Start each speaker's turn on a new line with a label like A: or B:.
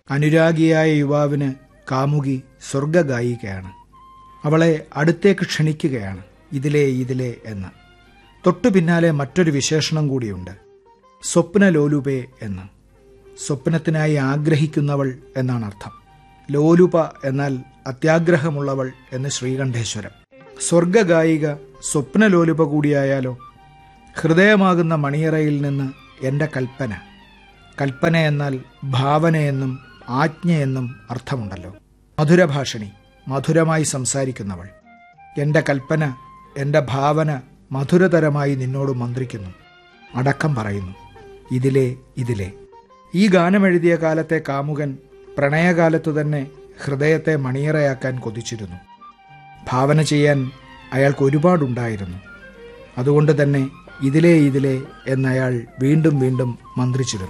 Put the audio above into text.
A: അനുരാഗിയായ യുവാവിന് കാമുകി സ്വർഗഗായികയാണ് അവളെ അടുത്തേക്ക് ക്ഷണിക്കുകയാണ് ഇതിലേ ഇതിലേ എന്ന് തൊട്ടു പിന്നാലെ മറ്റൊരു വിശേഷണം കൂടിയുണ്ട് സ്വപ്നലോലുപേ എന്ന് സ്വപ്നത്തിനായി ആഗ്രഹിക്കുന്നവൾ എന്നാണ് അർത്ഥം ലോലുപ എന്നാൽ അത്യാഗ്രഹമുള്ളവൾ എന്ന് ശ്രീകണ്ഠേശ്വരം സ്വർഗഗായിക സ്വപ്നലോലുപ കൂടിയായാലോ ഹൃദയമാകുന്ന മണിയറയിൽ നിന്ന് എൻ്റെ കൽപ്പന കൽപ്പന എന്നാൽ ഭാവനയെന്നും ആജ്ഞയെന്നും അർത്ഥമുണ്ടല്ലോ മധുരഭാഷിണി മധുരമായി സംസാരിക്കുന്നവൾ എൻ്റെ കൽപ്പന എൻ്റെ ഭാവന മധുരതരമായി നിന്നോട് മന്ത്രിക്കുന്നു അടക്കം പറയുന്നു ഇതിലേ ഇതിലേ ഈ ഗാനമെഴുതിയ കാലത്തെ കാമുകൻ പ്രണയകാലത്തു തന്നെ ഹൃദയത്തെ മണിയറയാക്കാൻ കൊതിച്ചിരുന്നു ഭാവന ചെയ്യാൻ അയാൾക്ക് ഒരുപാടുണ്ടായിരുന്നു അതുകൊണ്ട് തന്നെ ഇതിലേ ഇതിലേ എന്നയാൾ വീണ്ടും വീണ്ടും മന്ത്രിച്ചിരുന്നു